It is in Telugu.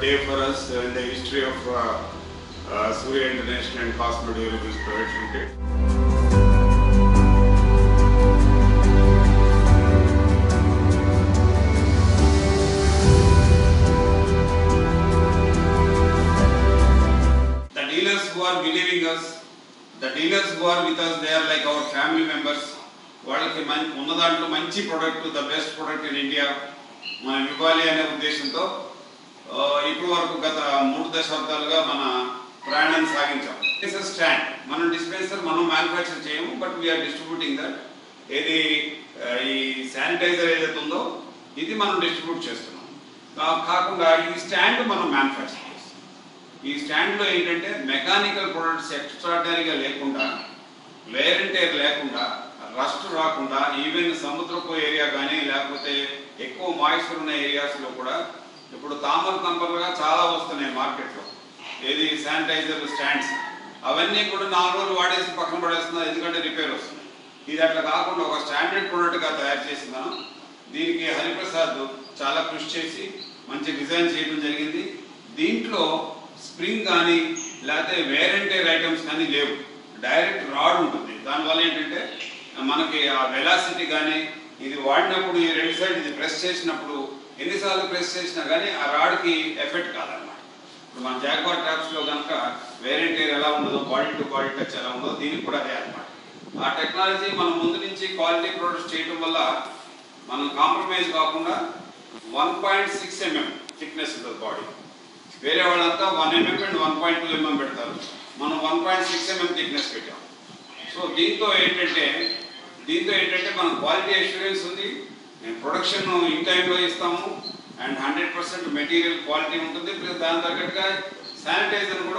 day for us in the history of uh, uh, Surya International and Cosmo Durables Private Limited. The dealers who are believing us, the dealers who are with us, they are like our family members. వాళ్ళకి మం ఉన్న దాంట్లో మంచి product the best product in India మనం ఇవ్వాలి అనే ఉద్దేశంతో ఆ, ఇప్పటి వరకు గత మూడు దశాబ్దాలుగా మన ప్రయాణాన్ని సాగించాం స్టాండ్ మనం డిస్పెన్సర్ మనం మ్యానుఫ్యాక్చర్ చేయము బట్ వీఆర్ డిస్ట్రిబ్యూటింగ్ దట్ ఏది ఆ, ఈ శానిటైజర్ ఏదైతే ఉందో ఇది మనం డిస్ట్రిబ్యూట్ చేస్తున్నాం కా- కాకుండా ఈ స్టాండ్ మనం మ్యానుఫ్యాక్చర్ చేస్తాం ఈ స్టాండ్లో ఏంటంటే మెకానికల్ ప్రొడక్ట్స్ ఎక్స్ట్రాడనరీగా లేకుండా లేర్ అండ్ టైర్ లేకుండా రస్ట్ రాకుండా ఈవెన్ సముద్రపు ఏరియా కానీ లేకపోతే ఎక్కువ మాయిశ్చర్ ఉన్న ఏరియాస్లో కూడా ఇప్పుడు తామర తంపర్లుగా చాలా వస్తున్నాయి మార్కెట్లో ఏది శానిటైజర్ స్టాండ్స్ అవన్నీ కూడా నాలుగు రోజులు వాడేసి పక్కన పడేస్తున్నారు ఎందుకంటే రిపేర్ వస్తుంది ఇది అట్లా కాకుండా ఒక స్టాండర్డ్ ప్రోడక్ట్గా తయారు చేసిందాను దీనికి హరిప్రసాద్ చాలా కృషి చేసి మంచి డిజైన్ చేయడం జరిగింది దీంట్లో స్ప్రింగ్ కానీ లేకపోతే వేరెంటైర్ ఐటమ్స్ కానీ లేవు డైరెక్ట్ రాడ్ ఉంటుంది దానివల్ల ఏంటంటే మనకి ఆ వెలాసిటీ కానీ ఇది వాడినప్పుడు ఈ రెండు సైడ్ ఇది ప్రెస్ చేసినప్పుడు ఎన్నిసార్లు ప్రెస్ చేసినా కానీ ఆ రాడ్కి ఎఫెక్ట్ కాదనమాట ఇప్పుడు మన జాగ్వార్ ట్యాప్స్లో కనుక వేరెంటైర్ ఎలా ఉండదో బాడీ టు బాడీ టచ్ ఎలా ఉండదో దీనికి కూడా అదే అనమాట ఆ టెక్నాలజీ మనం ముందు నుంచి క్వాలిటీ ప్రొడక్ట్స్ చేయడం వల్ల మనం కాంప్రమైజ్ కాకుండా one point six mm thickness ఉంటుంది బాడీ వేరే వాళ్ళంతా one mm and one point two mm పెడతారు మనం one point six mm thickness పెట్టాం సో దీంతో ఏంటంటే దీంతో ఏంటంటే మన క్వాలిటీ అష్యూరెన్స్ ఉంది ప్రొడక్షన్ ఇన్ టైంలో ఇస్తాము and hundred percent material quality ఉంటుంది ప్లస్ దాని తగ్గట్టుగా శానిటైజర్ కూడా